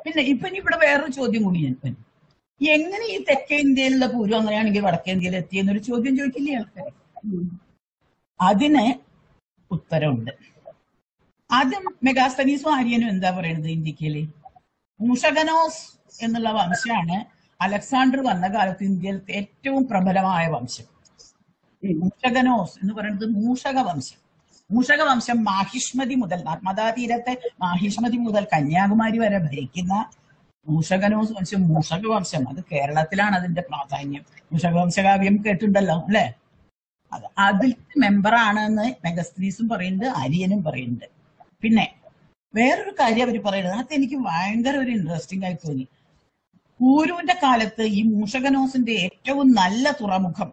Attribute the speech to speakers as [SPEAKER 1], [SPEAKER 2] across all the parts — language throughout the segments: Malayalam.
[SPEAKER 1] പിന്നെ ഇപ്പൊ ഇനി ഇവിടെ വേറൊരു ചോദ്യം കൂടി ഞാൻ വരും. എങ്ങനെ ഈ തെക്കേ ഇന്ത്യയിലുള്ള പൂരം അങ്ങനെയാണെങ്കിൽ വടക്കേ ഇന്ത്യയിൽ എത്തിയെന്നൊരു ചോദ്യം ചോദിക്കില്ലേ ആൾക്കാർ അതിന് ഉത്തരവുണ്ട് ആദ്യം മെഗാസ്തനീസും ആര്യനും എന്താ പറയുന്നത് ഇന്ത്യക്കയില് മൂഷകനോസ് എന്നുള്ള വംശമാണ് അലക്സാണ്ടർ വന്ന കാലത്ത് ഇന്ത്യയിലത്തെ ഏറ്റവും പ്രബലമായ വംശം മൂഷകനോസ് എന്ന് പറയുന്നത് മൂഷക വംശം മൂഷക വംശം മാഹിഷ്മതി മുതൽ നർമ്മദാ തീരത്തെ മാഹിഷ്മതി മുതൽ കന്യാകുമാരി വരെ ഭരിക്കുന്ന മൂഷകനോസ് വംശം മൂഷക വംശം അത് കേരളത്തിലാണ് അതിന്റെ പ്രാധാന്യം മൂഷക വംശകാവ്യം കേട്ടിട്ടുണ്ടല്ലോ അല്ലെ അത് അതിൽ മെമ്പറാണെന്ന് മെഗസ്ത്രീസും പറയുന്നുണ്ട് ആര്യനും പറയുന്നുണ്ട് പിന്നെ വേറൊരു കാര്യം അവർ പറയുന്നത് അത് എനിക്ക് ഭയങ്കര ഒരു ഇൻട്രസ്റ്റിംഗ് ആയി തോന്നി പൂരുവിന്റെ കാലത്ത് ഈ മൂഷകനോസിന്റെ ഏറ്റവും നല്ല തുറമുഖം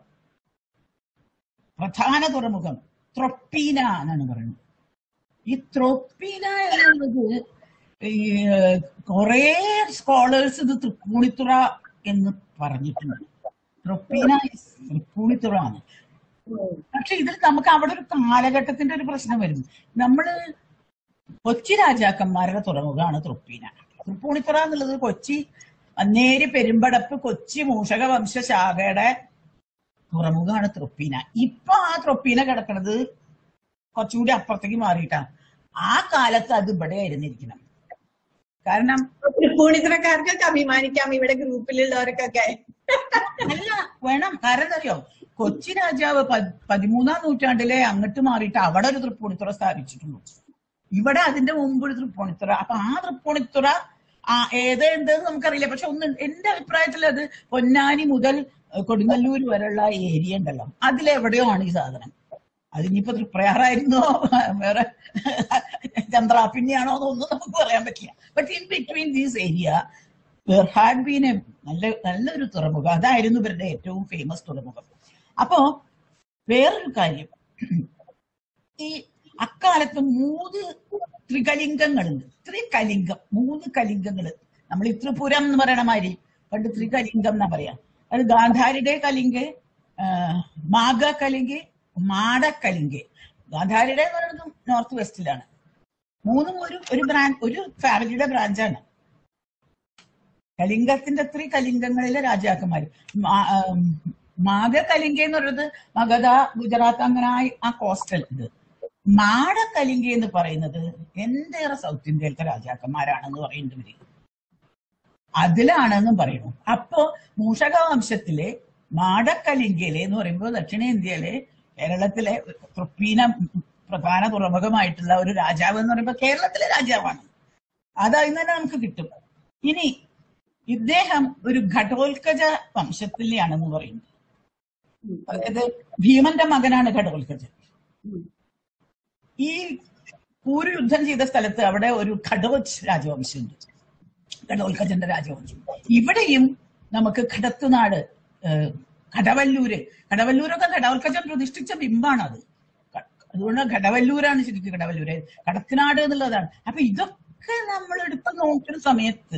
[SPEAKER 1] പ്രധാന തുറമുഖം ത്രൊപ്പീന എന്നാണ് പറയുന്നത് ഈ ത്രൊപ്പീന എന്നുള്ളത് ഈ കുറേ സ്കോളേഴ്സ് ഇത് തൃപ്പൂണിത്തുറ എന്ന് പറഞ്ഞിട്ടുണ്ട് ത്രൊപ്പീന is തൃപ്പൂണിത്തുറ ആണ് പക്ഷെ ഇതിൽ നമുക്ക് അവിടെ ഒരു കാലഘട്ടത്തിന്റെ ഒരു പ്രശ്നം വരും നമ്മള് കൊച്ചി രാജാക്കന്മാരുടെ തുറമുഖമാണ് തൃപ്പീന തൃപ്പൂണിത്തുറ എന്നുള്ളത് കൊച്ചി അന്നേരി പെരുമ്പടപ്പ് കൊച്ചി മൂഷക വംശ ശാഖയുടെ തുറമുഖമാണ് തൃപ്പീന ഇപ്പൊ ആ തൃപ്പീന കിടക്കുന്നത് കുറച്ചുകൂടി അപ്പുറത്തേക്ക് മാറിയിട്ടാ ആ കാലത്ത് അത് ഇവിടെ ആയിരുന്നിരിക്കണം കാരണം
[SPEAKER 2] തൃപ്പൂണിത്തുറക്കാർക്കൊക്കെ അഭിമാനിക്കാം ഇവിടെ ഗ്രൂപ്പിലുള്ളവർക്കൊക്കെ
[SPEAKER 1] അല്ല വേണം കാരണം എന്താ അറിയോ കൊച്ചി രാജാവ് പ- പതിമൂന്നാം നൂറ്റാണ്ടിലെ അങ്ങോട്ട് മാറിയിട്ട് അവിടെ ഒരു തൃപ്പൂണിത്തുറ സ്ഥാപിച്ചിട്ടുള്ളൂ ഇവിടെ അതിന്റെ മുമ്പ് ഒരു തൃപ്പൂണിത്തുറ അപ്പൊ ആ തൃപ്പൂണിത്തുറ ആ ഏത് എന്തെന്ന് നമുക്കറിയില്ല പക്ഷെ ഒന്ന് എന്റെ അഭിപ്രായത്തിൽ അത് പൊന്നാനി മുതൽ ഏഹ്, കൊടുങ്ങല്ലൂർ വരെയുള്ള ഏരിയ ഉണ്ടല്ലോ അതിലെവിടെയോ ആണ് ഈ സാധനം അതിനിപ്പോ തൃപ്രയാറായിരുന്നോ വേറെ ചന്ദ്രാപിണ്യാണോ എന്നൊന്നും നമുക്ക് പറയാൻ പറ്റില്ല but in between these area there had been a നല്ല നല്ലൊരു തുറമുഖം അതായിരുന്നു ഇവരുടെ ഏറ്റവും ഫേമസ് തുറമുഖം അപ്പോ വേറൊരു കാര്യം ഈ അക്കാലത്ത് മൂന്ന് ത്രികലിംഗങ്ങളുണ്ട് ത്രികലിംഗം മൂന്ന് കലിംഗങ്ങൾ നമ്മൾ ഈ ത്രിപുരം എന്ന് പറയണ മാതിരി പണ്ട് ത്രികലിംഗം എന്നാ പറയാ അത് ഗാന്ധാരിയുടെ കലിംഗ് മാഗ കലിംഗ് മാടക്കലിംഗ് ഗാന്ധാരിയുടെ എന്ന് പറയുന്നത് നോർത്ത് വെസ്റ്റിലാണ് മൂന്നും ഒരു ഒരു ബ്രാൻഡ് ഒരു ഫാമിലിയുടെ ബ്രാഞ്ചാണ് കലിംഗത്തിന്റെ ത്രീ കലിംഗങ്ങളിലെ രാജാക്കന്മാര് മാ- ആം, മാഗ കലിംഗ എന്ന് പറയുന്നത് മഗധ ഗുജറാത്ത് അങ്ങനെ ആ- ആ കോസ്റ്റൽ ഇത് മാട കലിംഗ എന്ന് പറയുന്നത് എന്റേറെ സൗത്ത് ഇന്ത്യയിലത്തെ രാജാക്കന്മാരാണെന്ന് പറയുന്നവര് അതിലാണെന്നും പറയുന്നു അപ്പോ മൂഷക വംശത്തിലെ മാടക്കലിംഗയിലെ എന്ന് പറയുമ്പോൾ ദക്ഷിണേന്ത്യയിലെ കേരളത്തിലെ തൃപ്പീന പ്രധാന തുറമുഖമായിട്ടുള്ള ഒരു രാജാവ് എന്ന് പറയുമ്പോൾ കേരളത്തിലെ രാജാവാണ് അതായി തന്നെ നമുക്ക് കിട്ടും ഇനി ഇദ്ദേഹം ഒരു ഘടോത്കജ വംശത്തിലെയാണെന്ന് പറയുന്നു അതായത് ഭീമന്റെ മകനാണ് ഘടോത്കജൻ ഈ പൂരു യുദ്ധം ചെയ്ത സ്ഥലത്ത് അവിടെ ഒരു ഘടോജ് രാജവംശമുണ്ട് ഘടോത്കജന്റെ രാജവംശം ഇവിടെയും നമുക്ക് ഘടത്തുനാട് ഏഹ്, ഘടവല്ലൂര് ഘടവല്ലൂരൊക്കെ ഘടോത്കജൻ പ്രതിഷ്ഠിച്ച ബിംബാണ് അത് ക- അതുകൊണ്ട് ഘടവല്ലൂരാണ് ശരിക്കും ഘടവല്ലൂര് കടത്തനാട് എന്നുള്ളതാണ് അപ്പൊ ഇതൊക്കെ നമ്മൾ എടുത്ത് നോക്കുന്ന സമയത്ത്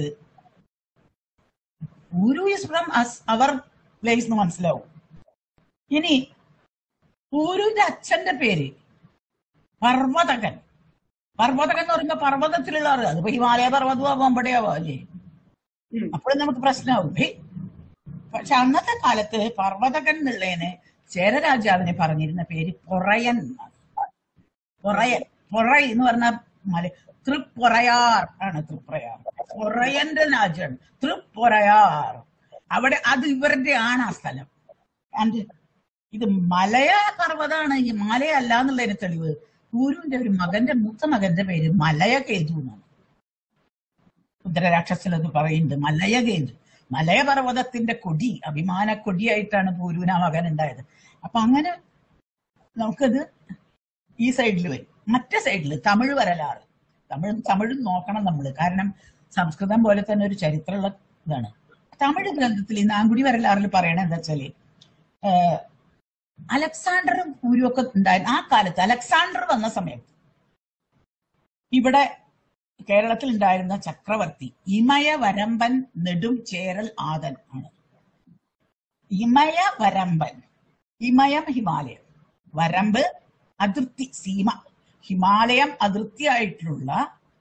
[SPEAKER 1] Guru is from us our place എന്ന് മനസ്സിലാവും ഇനി പൂരുവിന്റെ അച്ഛന്റെ പേര് പർവ്വതകൻ പർവ്വതകൻ എന്ന് പറയുമ്പോ പർവ്വതത്തിലുള്ള ആള് അതിപ്പോ ഹിമാലയ പർവ്വതമാവാം അമ്പടെയാവാം അല്ലേ അപ്പോഴും നമുക്ക് പ്രശ്നമാവും ഹേ, പക്ഷെ അന്നത്തെ കാലത്ത് പർവ്വതകൻ എന്നുള്ളതിന് ചേരരാജാവിനെ പറഞ്ഞിരുന്ന പേര് പൊറയൻ എന്നാണ്. പൊറയൻ പൊറൈ എന്ന് പറഞ്ഞ മല തൃപ്പൊറയാർ ആണ് തൃപ്രയാർ പൊറയന്റെ രാജ്യമാണ് തൃപ്പൊറയാർ അവിടെ അത് ഇവരുടെ ആണ് ആ സ്ഥലം ആൻഡ് ഇത് മലയ പർവ്വതാണ് ഹിമാലയ അല്ല എന്നുള്ളതിന് തെളിവ് ഗുരുവിന്റെ ഒരു മകന്റെ മൂത്ത മകന്റെ പേര് മലയകേതു എന്നാണ് ഉത്തരരാക്ഷസിൽ അത് പറയുന്നുണ്ട് മലയകേതു മലയപർവ്വതത്തിന്റെ കൊടി അഭിമാന കൊടിയായിട്ടാണ് പൂരൂന മകൻ ഉണ്ടായത് അപ്പൊ അങ്ങനെ നമുക്കത് ഈ സൈഡിൽ വരും മറ്റേ സൈഡിൽ തമിഴ് വരലാറ് തമിഴ് തമിഴും നോക്കണം നമ്മൾ കാരണം സംസ്കൃതം പോലെ തന്നെ ഒരു ചരിത്രമുള്ള ഇതാണ് തമിഴ് ഗ്രന്ഥത്തിൽ ഈ നാങ്കുടി വരലാറിൽ പറയണത് എന്താ വെച്ചാല് ഏഹ്, അലക്സാണ്ടറും പൂരും ഒക്കെ ഉണ്ടായിരുന്നു ആ കാലത്ത് അലക്സാണ്ടർ വന്ന സമയത്ത് ഇവിടെ കേരളത്തിൽ ഉണ്ടായിരുന്ന ചക്രവർത്തി ഇമയ വരമ്പൻ നെടും ചേരൽ ആദൻ ആണ് ഇമയ വരമ്പൻ ഇമയം ഹിമാലയം വരമ്പ് അതിർത്തി സീമ ഹിമാലയം അതിർത്തിയായിട്ടുള്ള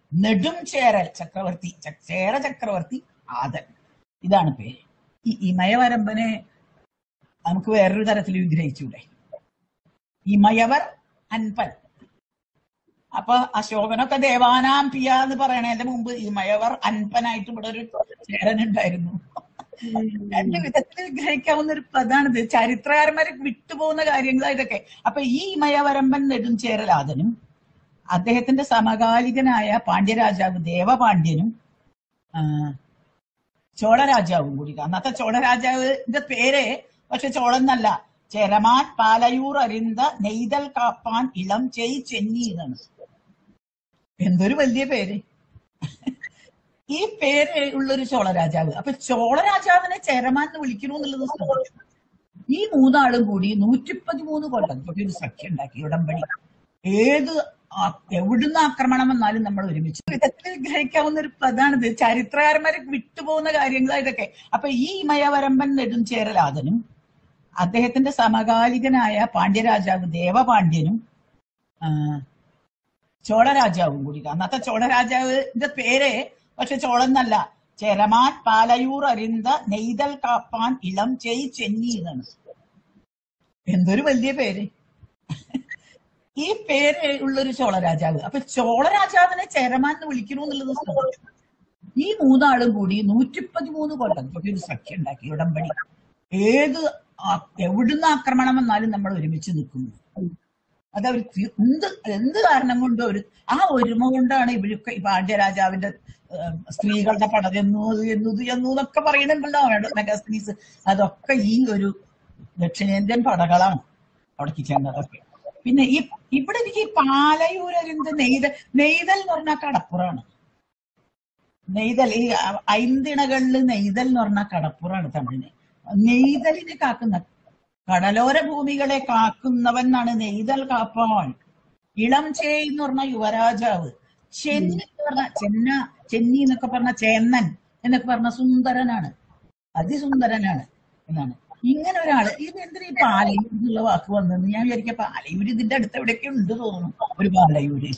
[SPEAKER 1] നെടും ചേരൽ ചക്രവർത്തി ച- ചേര ചക്രവർത്തി ആദൻ ഇതാണ് പേര് ഈ ഇമയവരമ്പനെ നമുക്ക് വേറൊരു തരത്തിൽ വിഗ്രഹിച്ചൂടെ ഇമയവർ അൻപൻ അപ്പൊ അശോകനൊക്കെ ദേവാനാം പിയ എന്ന് പറയണതിന്റെ മുമ്പ് ഇമയവർ അൻപനായിട്ട് ഇവിടെ ഒരു ചേരനുണ്ടായിരുന്നു രണ്ട് വിധത്തിൽ വിഗ്രഹിക്കാവുന്ന ഒരു പദാണിത് ചരിത്രകാരന്മാരെ വിട്ടുപോകുന്ന കാര്യങ്ങളാ ഇതൊക്കെ അപ്പൊ ഈ ഇമയവരമ്പൻ നെടുംചേരലാദനും അദ്ദേഹത്തിന്റെ സമകാലികനായ പാണ്ഡ്യരാജാവ് ദേവപാണ്ഡ്യനും ആ, ചോളരാജാവും കൂടി അന്നത്തെ ചോളരാജാവിന്റെ പേര് പക്ഷെ ചോളന്നല്ല ചെരമാൻ പാലയൂർ അരിന്ത നെയ്തൽ കാപ്പാൻ ഇളം ചെയ് ചെന്നി എന്നാണ് എന്തൊരു വലിയ പേര് ഈ പേര് ഉള്ളൊരു ചോളരാജാവ് അപ്പൊ ചോളരാജാവിനെ ചെരമാൻ എന്ന് വിളിക്കണു എന്നുള്ളത് ശ്രദ്ധിച്ചു. ഈ മൂന്നാളും കൂടി നൂറ്റി പതിമൂന്ന് കൊല്ലം കൂടി ഒരു സഖ്യം ഉണ്ടാക്കി ഉടമ്പടി ഏത് ആ- എവിടുന്ന് ആക്രമണം വന്നാലും നമ്മൾ ഒരുമിച്ച് വിധത്തിൽ ഗ്രഹിക്കാവുന്ന ഒരു പദാണിത് ചരിത്രകാരന്മാരെ വിട്ടുപോകുന്ന കാര്യങ്ങളാ ഇതൊക്കെ അപ്പൊ ഈ ഇമയവരമ്പൻ നെടുംചേരലാദനും അദ്ദേഹത്തിന്റെ സമകാലികനായ പാണ്ഡ്യരാജാവ് ദേവപാണ്ഡ്യനും ആ, ചോളരാജാവും കൂടി അന്നത്തെ ചോളരാജാവിന്റെ പേര് പക്ഷെ ചോളന്നല്ല ചെരമാൻ പാലയൂർ അരിന്ത നെയ്തൽ കാപ്പാൻ ഇളം ചെയ് ചെന്നി എന്നാണ് എന്തൊരു വലിയ പേര് ഈ പേര് ഉള്ളൊരു ചോളരാജാവ് അപ്പൊ ചോളരാജാവിനെ ചെരമാൻ എന്ന് വിളിക്കണു എന്നുള്ളത് ശ്രദ്ധിച്ചു. ഈ മൂന്നാളും കൂടി നൂറ്റി പതിമൂന്ന് കൊല്ലം കൂടി ഒരു സഖ്യം ഉണ്ടാക്കി ഉടമ്പടി ഏത് ആ- എവിടുന്ന് ആക്രമണം വന്നാലും നമ്മൾ ഒരുമിച്ച് നിൽക്കുന്നു അത് അവർ എന്ത് എന്ത് കാരണം കൊണ്ട് ഒരു ആ ഒരുമ കൊണ്ടാണ് ഇവരൊക്കെ ഈ പാണ്ഡ്യരാജാവിന്റെ ഏഹ്, സ്ത്രീകളുടെ പടതെന്നു അത് എന്നു ഇത് എന്നു എന്നൊക്കെ പറയുന്നുണ്ടല്ലോ മെഗാസ്ത്രീസ് അതൊക്കെ ഈ ഒരു ദക്ഷിണേന്ത്യൻ പടകളാണ് അവിടേക്ക് ചെന്നതൊക്കെ പിന്നെ ഈ ഇവിടെ എനിക്ക് ഈ പാലയൂരരുന്ത് നെയ്തൽ നെയ്തൽ എന്ന് പറഞ്ഞാൽ കടപ്പുറാണ് നെയ്തൽ ഈ ഐന്തിണകളിൽ നെയ്തൽ എന്ന് പറഞ്ഞാൽ കടപ്പുറാണ് തമിഴിന് നെയ്തലിനെ കാക്കുന്ന കടലോര ഭൂമികളെ കാക്കുന്നവൻ എന്നാണ് നെയ്തൽ കാപ്പാൻ ഇളം ചേയ് എന്ന് പറഞ്ഞ യുവരാജാവ് ചെന്നി എന്ന് പറഞ്ഞ ചെന്ന ചെന്നി എന്നൊക്കെ പറഞ്ഞ ചേന്നൻ എന്നൊക്കെ പറഞ്ഞ സുന്ദരനാണ് അതിസുന്ദരനാണ് എന്നാണ് ഇങ്ങനെ ഒരാള് ഇത് എന്തിനാ ഈ പാലയൂർ എന്നുള്ള വാക്ക് വന്നത് ഞാൻ വിചാരിക്കാം പാലയൂർ ഇതിന്റെ അടുത്ത് എവിടെയൊക്കെ ഉണ്ട് തോന്നുന്നു ഒരു പാലയൂര്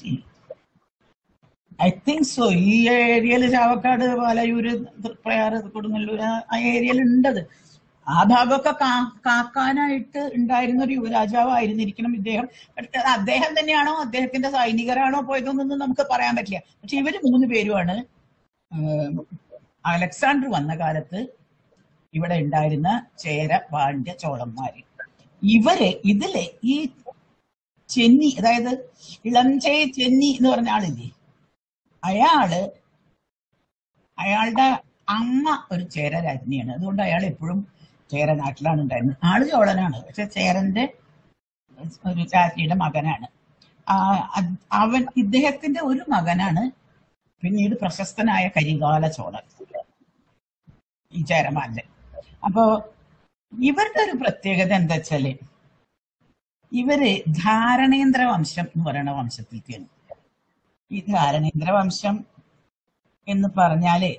[SPEAKER 1] ഐ തിങ്ക് സോ ഈ ഏരിയയിൽ ചാവക്കാട് പാലയൂര് പ്രയാറ് കൊടുങ്ങല്ലൂർ ആ- ആ ഏരിയയിൽ ഉണ്ടത് ആ ഭാഗമൊക്കെ കാ- കാക്കാനായിട്ട് ഉണ്ടായിരുന്ന ഒരു യുവരാജാവായിരുന്നിരിക്കണം ഇദ്ദേഹം പക്ഷെ അദ്ദേഹം തന്നെയാണോ അദ്ദേഹത്തിന്റെ സൈനികരാണോ പോയതെന്നൊന്നും നമുക്ക് പറയാൻ പറ്റില്ല പക്ഷെ ഇവര് മൂന്ന് പേരുമാണ് ഏം, അലക്സാണ്ടർ വന്ന കാലത്ത് ഇവിടെ ഉണ്ടായിരുന്ന ചേര പാണ്ഡ്യ ചോളന്മാര് ഇവര് ഇതിലെ ഈ ചെന്നി അതായത് ഇളംചേ ചെന്നി എന്ന് പറഞ്ഞ ആളില്ലേ അയാള് അയാളുടെ അമ്മ ഒരു ചേര രാജ്ഞിയാണ് അതുകൊണ്ട് അയാൾ എപ്പോഴും ചേര നാട്ടിലാണ് ഉണ്ടായിരുന്നത് ആള് ചോളനാണ് പക്ഷെ ചേരന്റെ ഒരു രാജ്ഞിയുടെ മകനാണ് ആ, അത് അവൻ ഇദ്ദേഹത്തിന്റെ ഒരു മകനാണ് പിന്നീട് പ്രശസ്തനായ കരികാല ചോളൻ ഈ ചേരമാന്റെ അപ്പോ ഇവരുടെ ഒരു പ്രത്യേകത എന്താ വെച്ചാല് ഇവര് ധാരണേന്ദ്ര വംശം എന്ന് പറയുന്ന വംശത്തിലേക്കാണ് ഈ ധാരണേന്ദ്ര വംശം എന്ന് പറഞ്ഞാല്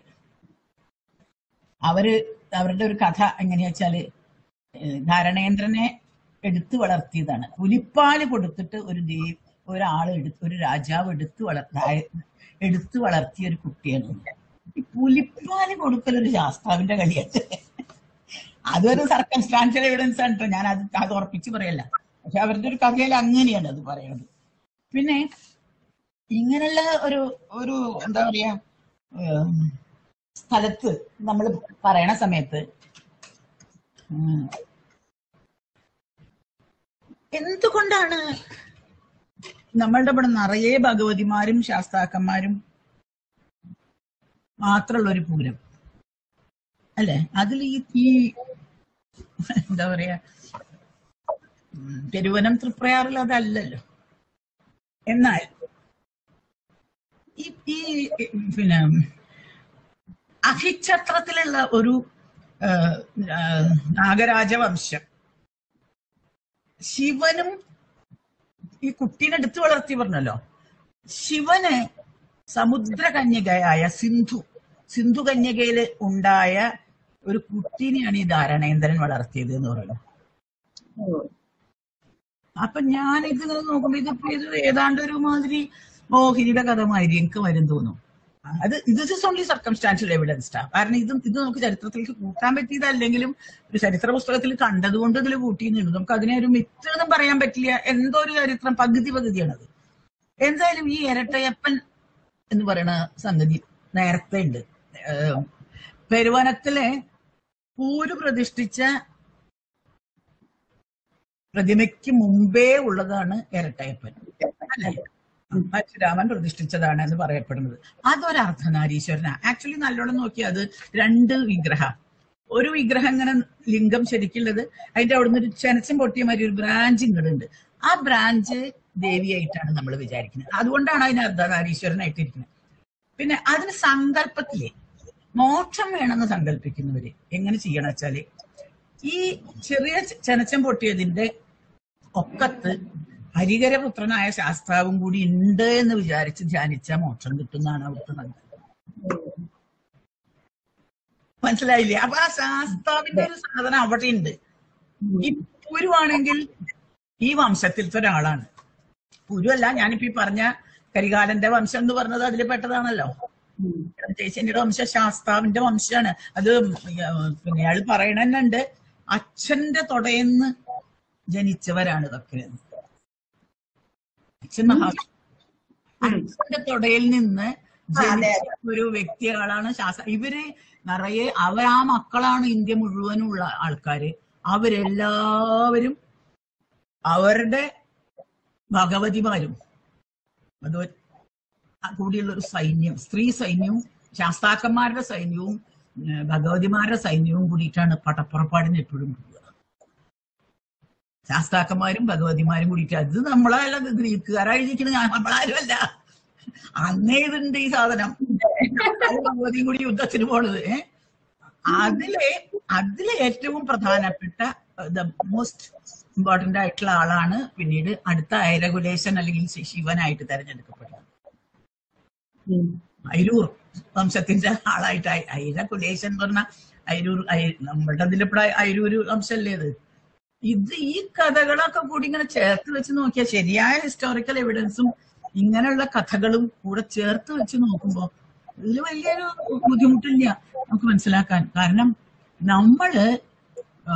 [SPEAKER 1] അവര് അവരുടെ ഒരു കഥ എങ്ങനെയാ വെച്ചാല് ഏഹ് ധാരണേന്ദ്രനെ എടുത്തു വളർത്തിയതാണ് പുലിപ്പാല് കൊടുത്തിട്ട് ഒരു ദേവ് ഒരാള് എടുത്ത് ഒരു രാജാവ് എടുത്തു വളർ ധാ- എടുത്തു വളർത്തിയ ഒരു കുട്ടിയാണ് ഈ പുലിപ്പാല് കൊടുക്കൽ ഒരു ശാസ്താവിന്റെ കളിയാണ് അതൊരു സർക്കംസ്റ്റാൻഷ്യൽ എവിഡൻസ് ആണ് ട്ടോ. ഞാൻ അത് അത് ഉറപ്പിച്ച് പറയല്ല പക്ഷെ അവരുടെ ഒരു കഥയിൽ അങ്ങനെയാണ് അത് പറയുന്നത് പിന്നെ ഇങ്ങനെയുള്ള ഒരു ഒരു എന്താ പറയാ ഉം, സ്ഥലത്ത് നമ്മൾ പറയണ സമയത്ത് ഉം, എന്തുകൊണ്ടാണ് നമ്മളുടെ ഇവിടെ നിറയെ ഭഗവതിമാരും ശാസ്താക്കന്മാരും മാത്രമുള്ള ഒരു പൂരം അല്ലെ അതിൽ ഈ ഈ എന്താ പറയാ ഉം, പെരുവനം തൃപ്രയാറിൽ അതല്ലല്ലോ എന്നാൽ ഈ ഈ പിന്നെ അഹിക്ഷത്രത്തിലുള്ള ഒരു ആ, ആ, നാഗരാജവംശം ശിവനും ഈ കുട്ടീനെ എടുത്തു വളർത്തി പറഞ്ഞല്ലോ ശിവന് സമുദ്രകന്യകയായ സിന്ധു സിന്ധു കന്യകയില് ഉണ്ടായ ഒരു കുട്ടീനെയാണ് ഈ ധാരണേന്ദ്രൻ വളർത്തിയത് എന്ന് പറയുന്നത് അപ്പൊ ഞാൻ ഇത് നോക്കുമ്പോ ഇത് ഇത് ഏതാണ്ട് ഒരു മാതിരി മോഹിനിയുടെ കഥ മാതിരി എനിക്ക് വരും തോന്നും അത് this is only circumstantial evidence കാരണം ഇത് ഇത് നമുക്ക് ചരിത്രത്തിലേക്ക് കൂട്ടാൻ പറ്റിയതല്ലെങ്കിലും ഒരു ചരിത്ര പുസ്തകത്തിൽ കണ്ടതുകൊണ്ട് ഇതിൽ കൂട്ടിയെന്നുള്ളൂ നമുക്ക് അതിനെ ഒരു മിത്ത് എന്നും പറയാൻ പറ്റില്ല എന്തോ ഒരു ചരിത്രം പകുതി പകുതിയാണത് എന്തായാലും ഈ ഇരട്ടയപ്പൻ എന്ന് പറയുന്ന സംഗതി നേരത്തെ ഉണ്ട് ഏഹ് പെരുവനത്തിലെ പൂര് പ്രതിഷ്ഠിച്ച പ്രതിമയ്ക്ക് മുമ്പേ ഉള്ളതാണ് ഇരട്ടയപ്പൻ അല്ലേ പരശുരാമൻ പ്രതിഷ്ഠിച്ചതാണ് എന്ന് പറയപ്പെടുന്നത് അതൊരു അർദ്ധനാരീശ്വരനാ ആക്ച്വലി നല്ലോണം നോക്കി അത് രണ്ട് വിഗ്രഹ ഒരു വിഗ്രഹം ഇങ്ങനെ ലിംഗം ശരിക്കുള്ളത് അതിന്റെ അവിടുന്ന് ഒരു ചെനച്ചം പൊട്ടിയ മാതിരി ഒരു ബ്രാഞ്ച് ഇങ്ങോട്ടുണ്ട് ആ ബ്രാഞ്ച് ദേവിയായിട്ടാണ് നമ്മൾ വിചാരിക്കുന്നത് അതുകൊണ്ടാണ് അതിന് അർദ്ധനാരീശ്വരനായിട്ട് ഇരിക്കുന്നത് പിന്നെ അതിന് സങ്കല്പത്തില് മോക്ഷം വേണമെന്ന് സങ്കല്പിക്കുന്നവര് എങ്ങനെ ചെയ്യണം വെച്ചാല് ഈ ചെറിയ ചെനച്ചം പൊട്ടിയതിന്റെ ഒക്കത്ത് ഹരികരപുത്രനായ ശാസ്താവും കൂടി ഉണ്ട് എന്ന് വിചാരിച്ച് ധ്യാനിച്ച മോക്ഷം കിട്ടുന്നതാണ് അവിടുത്തെ സങ്കല്പം മനസ്സിലായില്ലേ അപ്പൊ ആ ശാസ്താവിന്റെ ഒരു സാധനം അവിടെ ഉണ്ട് ഈ പുരുവാണെങ്കിൽ ഈ വംശത്തിലത്തെ ഒരാളാണ് പുരുവല്ല ഞാനിപ്പോ ഈ പറഞ്ഞ കരികാലന്റെ വംശം എന്ന് പറഞ്ഞത് അതിൽ പെട്ടതാണല്ലോ ചേച്ചിന്റെ വംശം ശാസ്താവിന്റെ വംശമാണ് അത് പിന്നെ അയാൾ പറയണന്നുണ്ട് അച്ഛന്റെ തൊടയെന്ന് ജനിച്ചവരാണ് ഇതൊക്കെ അച്ഛൻ മഹാവിഷ്ണു അച്ഛന്റെ തൊടയിൽ നിന്ന് ജനിച്ച ഒരു വ്യക്തികളാണ് ശാസ്ത്ര ഇവര് നിറയെ അവർ ആ മക്കളാണ് ഇന്ത്യ മുഴുവനുള്ള ആൾക്കാര് അവരെല്ലാവരും അവരുടെ ഭഗവതിമാരും അത് കൂടിയുള്ള ഒരു സൈന്യം സ്ത്രീ സൈന്യവും ശാസ്താക്കന്മാരുടെ സൈന്യവും ഏഹ് ഭഗവതിമാരുടെ സൈന്യവും കൂടിയിട്ടാണ് പടപ്പുറപ്പാടിന് എപ്പോഴും പോവുക ശാസ്താക്കന്മാരും ഭഗവതിമാരും കൂടിയിട്ട് അത് നമ്മളല്ല ഗ്രീക്കുകാരായിരിക്കുന്നത് നമ്മളാരുമല്ല അന്നേ ഇതുണ്ട് ഈ സാധനം അത് ഭഗവതിയും കൂടി യുദ്ധത്തിന് പോണത് ഏഹ് അതിലെ അതിലെ ഏറ്റവും പ്രധാനപ്പെട്ട ദ മോസ്റ്റ് ഇമ്പോർട്ടന്റ് ആയിട്ടുള്ള ആളാണ് പിന്നീട് അടുത്ത ഐരകുലേശൻ അല്ലെങ്കിൽ ശി- ശിവനായിട്ട് തെരഞ്ഞെടുക്കപ്പെടുന്നത് അയിരൂർ വംശത്തിന്റെ ആളായിട്ട് ഐ- ഐരകുലേശൻ എന്ന് പറഞ്ഞ അയിരൂർ ഐ- നമ്മളുടെ അതിലിപ്പോ അയിരൂര് വംശമല്ലേ ഇത് ഇത് ഈ കഥകളൊക്കെ കൂടി ഇങ്ങനെ ചേർത്ത് വെച്ച് നോക്കിയാൽ ശരിയായ ഹിസ്റ്റോറിക്കൽ എവിഡൻസും ഇങ്ങനെയുള്ള കഥകളും കൂടെ ചേർത്ത് വെച്ച് നോക്കുമ്പോ ഇതിൽ വലിയൊരു ബുദ്ധിമുട്ടില്ല നമുക്ക് മനസ്സിലാക്കാൻ കാരണം നമ്മള് ആ,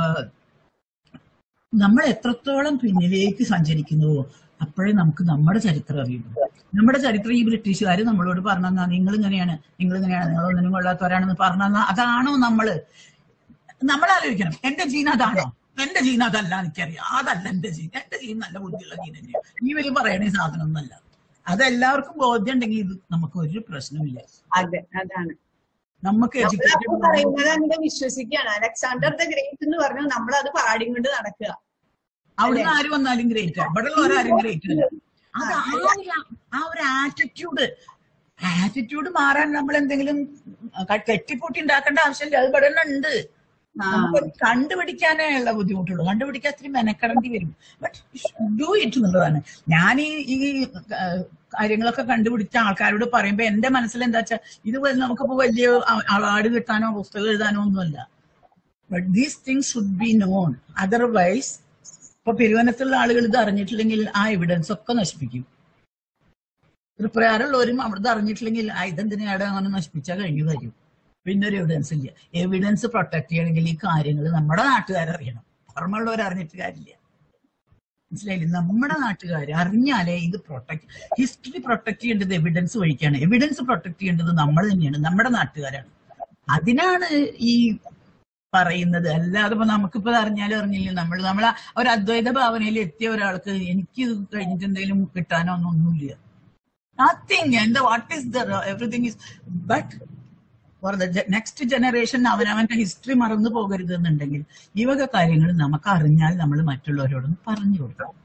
[SPEAKER 1] നമ്മൾ എത്രത്തോളം പിന്നിലേക്ക് സഞ്ചരിക്കുന്നുവോ അപ്പോഴേ നമുക്ക് നമ്മുടെ ചരിത്രം അറിയുള്ളൂ നമ്മുടെ ചരിത്രം ഈ ബ്രിട്ടീഷുകാർ നമ്മളോട് പറഞ്ഞാ നിങ്ങൾ ഇങ്ങനെയാണ് നിങ്ങൾ ഇങ്ങനെയാണ് നിങ്ങൾ ഒന്നിനും കൊള്ളാത്തവരാണെന്ന് പറഞ്ഞാ അതാണോ നമ്മള് നമ്മൾ ആലോചിക്കണം എന്റെ ജീൻ അതാണോ എന്റെ ജീൻ അതല്ല എനിക്കറിയാം അതല്ല എന്റെ ജീൻ എന്റെ ജീൻ നല്ല ബുദ്ധിയുള്ള ജീൻ തന്നെയാണ് ഇവര് പറയണ ഈ സാധനം ഒന്നല്ല അതെല്ലാവർക്കും ബോധ്യം ഉണ്ടെങ്കിൽ ഇത് നമുക്ക് ഒരു പ്രശ്നമില്ല
[SPEAKER 2] അതെ അതാണ്
[SPEAKER 1] നമുക്ക്
[SPEAKER 2] നമ്മളപ്പോ
[SPEAKER 1] എഡ്യൂക്കേറ്റഡ്
[SPEAKER 2] പറയുന്നത് അങ്ങോട്ട് വിശ്വസിക്കുകയാണ് അലക്സാണ്ടർ ദ ഗ്രേറ്റ് എന്ന് പറഞ്ഞു നമ്മൾ അത് പാടിക്കൊണ്ട് നടക്കുക
[SPEAKER 1] അവിടുന്ന് ആര് വന്നാലും ഗ്രേറ്റ് ഇവിടെ ഉള്ളവരാരും ഗ്രേറ്റ് അല്ല അത് ആ ഒരു ആ ഒരു ആറ്റിറ്റ്യൂഡ് ആറ്റിറ്റ്യൂഡ് മാറാൻ നമ്മൾ എന്തെങ്കിലും ക- കെട്ടിപ്പൂട്ടി ഉണ്ടാക്കേണ്ട ആവശ്യമില്ല അത് ഇവിടെ തന്നെ ഉണ്ട്
[SPEAKER 2] ആ.
[SPEAKER 1] നമുക്ക് കണ്ടുപിടിക്കാനേ ഉള്ള ബുദ്ധിമുട്ടുള്ളൂ കണ്ടുപിടിക്കാൻ ഇത്തിരി മെനക്കെടേണ്ടി വരും ബട്ട് ഡു ഇറ്റ് എന്നുള്ളതാണ് ഞാൻ ഈ ഈ ആ, കാര്യങ്ങളൊക്കെ കണ്ടുപിടിച്ച ആൾക്കാരോട് പറയുമ്പോ എന്റെ മനസ്സിൽ എന്താ വെച്ചാൽ ഇത് വ- നമുക്കിപ്പോ വലിയ അവാർഡ് കിട്ടാനോ പുസ്തകം എഴുതാനോ ഒന്നുമല്ല but these things should be known otherwise ഇപ്പൊ പെരുവനത്തുള്ള ആളുകൾ ഇത് അറിഞ്ഞിട്ടില്ലെങ്കിൽ ആ എവിഡൻസ് ഒക്കെ നശിപ്പിക്കും തൃപ്രയാറുള്ളവരും അവിടുത്തെ അറിഞ്ഞിട്ടില്ലെങ്കിൽ ആ ഇതെന്തിനാണ് അങ്ങനെ നശിപ്പിച്ചാൽ കഴിഞ്ഞു കാര്യം പിന്നെ ഒരു എവിഡൻസ് ഇല്ല എവിഡൻസ് പ്രൊട്ടക്ട് ചെയ്യണമെങ്കിൽ ഈ കാര്യങ്ങൾ നമ്മുടെ നാട്ടുകാരറിയണം പുറമുള്ളവർ അറിഞ്ഞിട്ട് കാര്യമില്ല മനസ്സിലായില്ലേ നമ്മുടെ നാട്ടുകാർ അറിഞ്ഞാലേ ഇത് പ്രൊട്ടക്ട് ഹിസ്റ്ററി പ്രൊട്ടക്ട് ചെയ്യേണ്ടത് എവിഡൻസ് വഴിക്കാണ് എവിഡൻസ് പ്രൊട്ടക്ട് ചെയ്യേണ്ടത് നമ്മൾ തന്നെയാണ് നമ്മുടെ നാട്ടുകാരാണ് അതിനാണ് ഈ പറയുന്നത് അല്ലാതെ ഇപ്പൊ നമുക്കിപ്പോ ഇത് അറിഞ്ഞാലും അറിഞ്ഞില്ല നമ്മൾ നമ്മൾ ഒരു അദ്വൈത ഭാവനയിൽ എത്തിയ ഒരാൾക്ക് എനിക്ക് ഇത് കഴിഞ്ഞിട്ട് എന്തെങ്കിലും കിട്ടാനോ ഒന്നും ഒന്നുമില്ല നത്തിങ് എന്താ what is the everything is but for the next generation അവനവന്റെ ഹിസ്റ്ററി മറന്നു പോകരുത് എന്നുണ്ടെങ്കിൽ ഈ വക കാര്യങ്ങൾ നമുക്ക് അറിഞ്ഞാൽ നമ്മൾ മറ്റുള്ളവരോടൊന്ന് പറഞ്ഞു കൊടുക്കണം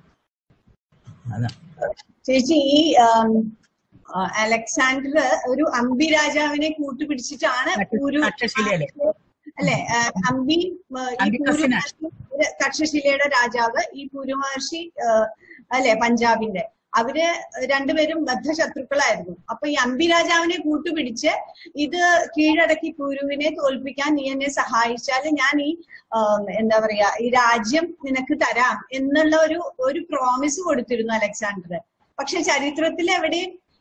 [SPEAKER 1] അതാ
[SPEAKER 2] ചേച്ചി ഈ ആം, ആ, അലക്സാണ്ടർ ഒരു അമ്പി രാജാവിനെ കൂട്ടുപിടിച്ചിട്ടാണ്
[SPEAKER 1] തക്ഷ-
[SPEAKER 2] ഒരു
[SPEAKER 1] തക്ഷശിലയിലെ.
[SPEAKER 2] അല്ലെ ആ, അമ്പി ആ, ഈ
[SPEAKER 1] അമ്പി
[SPEAKER 2] പൂരു
[SPEAKER 1] കസിനാണ്.
[SPEAKER 2] മഹർഷി, തക്ഷശിലയുടെ രാജാവ് ഈ പൂരു മഹർഷി ആ, അല്ലെ പഞ്ചാബിന്റെ അവര് രണ്ടുപേരും ബദ്ധശത്രുക്കളായിരുന്നു അപ്പൊ ഈ അമ്പി രാജാവിനെ കൂട്ടുപിടിച്ച് ഇത് കീഴടക്കി കുരുവിനെ തോൽപ്പിക്കാൻ നീ എന്നെ സഹായിച്ചാൽ ഞാൻ ഈ ആം, എന്താ പറയാ ഈ രാജ്യം നിനക്ക് തരാം എന്നുള്ള ഒരു ഒരു പ്രോമിസ് കൊടുത്തിരുന്നു അലക്സാണ്ടർ പക്ഷെ ചരിത്രത്തിൽ എവിടെയും